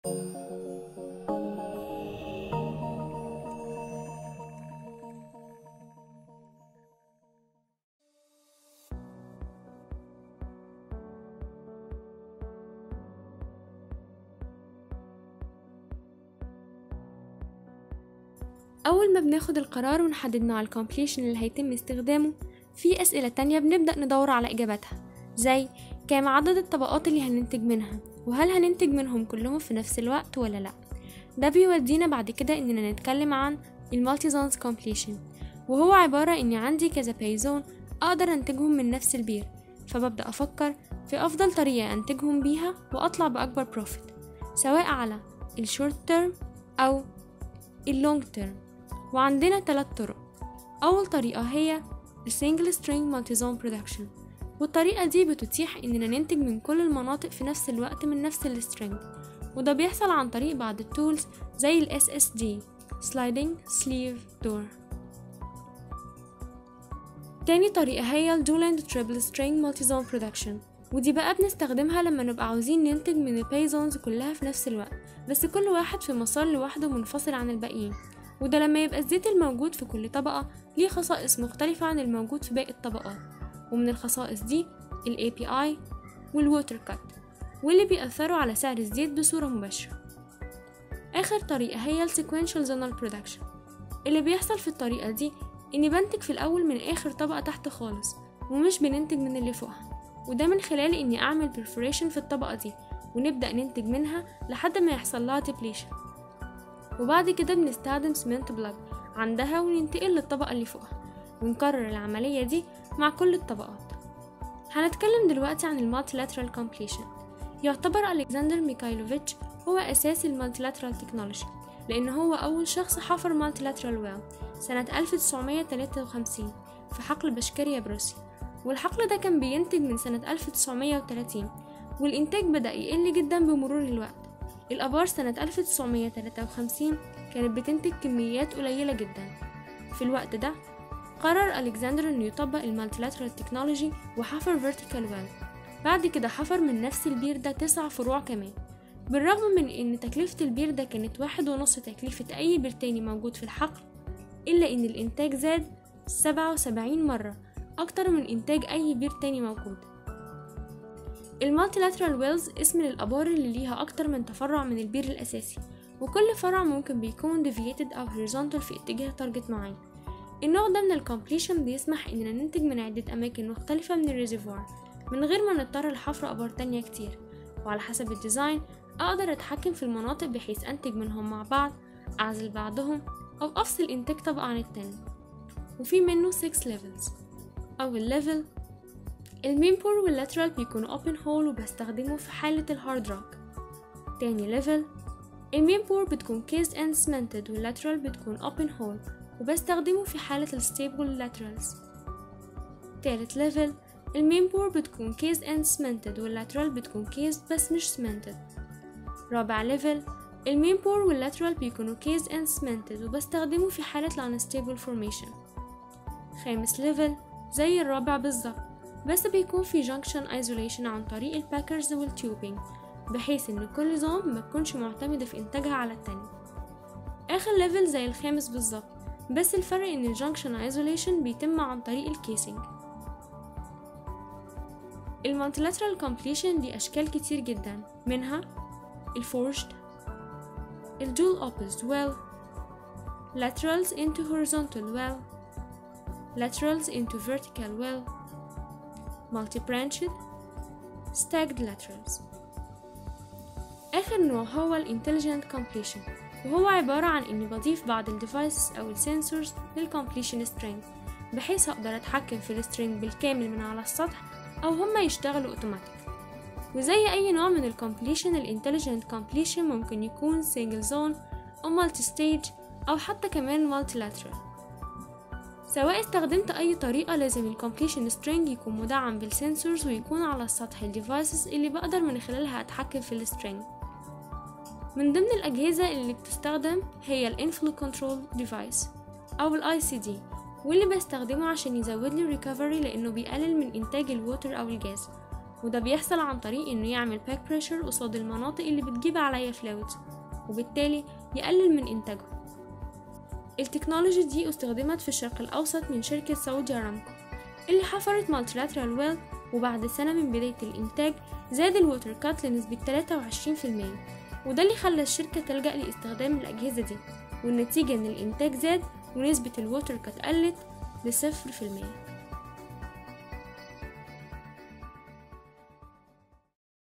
أول ما بناخد القرار ونحدد نوع الكومبليشن اللي هيتم استخدامه في أسئلة تانية بنبدأ ندور على إجاباتها زي كام عدد الطبقات اللي هننتج منها وهل هننتج منهم كلهم في نفس الوقت ولا لأ ده بيودينا بعد كده إننا نتكلم عن المالتيزونز كومبليشن وهو عبارة إني عندي كذا بايزون أقدر أنتجهم من نفس البير فببدأ أفكر في أفضل طريقة أنتجهم بيها وأطلع بأكبر بروفيت سواء على الشورت تيرم أو اللونج تيرم وعندنا ثلاث طرق أول طريقة هي السنجل string multi-zone production والطريقة دي بتتيح إننا ننتج من كل المناطق في نفس الوقت من نفس السترينج وده بيحصل عن طريق بعض التولز زي ال SSD Sliding Sleeve Door تاني طريقة هي ال Dual and Triple String Multi-Zone Production ودي بقى بنستخدمها لما نبقى عاوزين ننتج من البايزونز كلها في نفس الوقت بس كل واحد في مسار لوحده منفصل عن الباقيين وده لما يبقى الزيت الموجود في كل طبقة ليه خصائص مختلفة عن الموجود في باقي الطبقات ومن الخصائص دي ال API والووتر كات واللي بيأثروا على سعر الزيت بصورة مباشرة آخر طريقة هي ال Sequential Zonal Production اللي بيحصل في الطريقة دي إني بنتج في الأول من آخر طبقة تحت خالص ومش بننتج من اللي فوقها وده من خلال إني أعمل perforation في الطبقة دي ونبدأ ننتج منها لحد ما يحصل لها depletion وبعد كده بنستخدم سمنت بلاج عندها وننتقل للطبقة اللي فوقها ونكرر العملية دي مع كل الطبقات هنتكلم دلوقتي عن المالتيلاترال كومبليشن يعتبر ألكسندر ميكايلوفيتش هو أساس المالتيلاترال تكنولوجي لأن هو أول شخص حفر مالتيلاترال ويل سنة 1953 في حقل بشكريا بروسيا والحقل ده كان بينتج من سنة 1930 والإنتاج بدأ يقل جدا بمرور الوقت الآبار سنة 1953 كانت بتنتج كميات قليلة جدا في الوقت ده قرر ألكسندر إنه يطبق المالتيلاترال تكنولوجي وحفر فيرتيكال ويل بعد كده حفر من نفس البير ده تسع فروع كمان بالرغم من إن تكلفة البير ده كانت واحد ونص تكلفة أي بير تاني موجود في الحقل إلا إن الإنتاج زاد سبعة وسبعين مرة أكتر من إنتاج أي بير تاني موجود المالتيلاترال ويلز اسم للآبار اللي ليها أكتر من تفرع من البير الأساسي وكل فرع ممكن بيكون deviated أو horizontal في اتجاه تارجت معين النوع ده من الكومبليشن بيسمح إننا ننتج من عدة أماكن مختلفة من الريزرفوار من غير ما نضطر لحفر آبار تانية كتير وعلى حسب الديزاين أقدر أتحكم في المناطق بحيث أنتج منهم مع بعض أعزل بعضهم أو أفصل إنتاج طبقة عن التاني وفي منه 6 levels أول ليفل المين بور واللاترال بيكونوا open hole وبستخدمه في حالة الهارد روك تاني ليفل المين بور بتكون cased and cemented واللاترال بتكون open hole وبستخدمه في حالة الستيبل laterals تالت ليفل المين بور بتكون cased and cemented واللاترال بتكون cased بس مش cemented رابع ليفل المين بور واللاترال بيكونوا cased and cemented وبستخدمه في حالة الانستيبل formation خامس ليفل زي الرابع بالظبط بس بيكون في junction isolation عن طريق الباكرز والتيوبينج بحيث ان كل زوم ما تكونش معتمدة في انتاجها على التانية اخر ليفل زي الخامس بالظبط بس الفرق ان الجنكشن ايزوليشن بيتم عن طريق الكيسنج المالتيلاترال كومبليشن دي اشكال كتير جدا منها الفورجد الدول opposed well laterals into horizontal well laterals into vertical well multi-branched stacked laterals آخر نوع هو ال Intelligent Completion وهو عبارة عن إني بضيف بعض ال devices أو ال sensors لل completion string بحيث أقدر أتحكم في السترينج بالكامل من على السطح أو هما يشتغلوا أوتوماتيك وزي أي نوع من ال completion ال Intelligent Completion ممكن يكون single zone أو multi stage أو حتى كمان multilateral سواء استخدمت أي طريقة لازم ال completion string يكون مدعم بالسنسورز ويكون على السطح ال devices اللي بقدر من خلالها أتحكم في السترينج من ضمن الأجهزة اللي بتستخدم هي ال Inflow Control Device أو ال ICD واللي بستخدمه عشان يزود لي recovery لأنه بيقلل من إنتاج الووتر أو الجاز وده بيحصل عن طريق انه يعمل باك بريشر قصاد المناطق اللي بتجيب عليا فلويدز وبالتالي يقلل من انتاجهم التكنولوجي دي استخدمت في الشرق الأوسط من شركة سعودي أرامكو اللي حفرت مالتيلاترال ويل وبعد سنة من بداية الإنتاج زاد الووتر كات لنسبة 23% وده اللي خلى الشركة تلجأ لاستخدام الأجهزة دي والنتيجة إن الإنتاج زاد ونسبة الووتر كات قلت لصفر في المية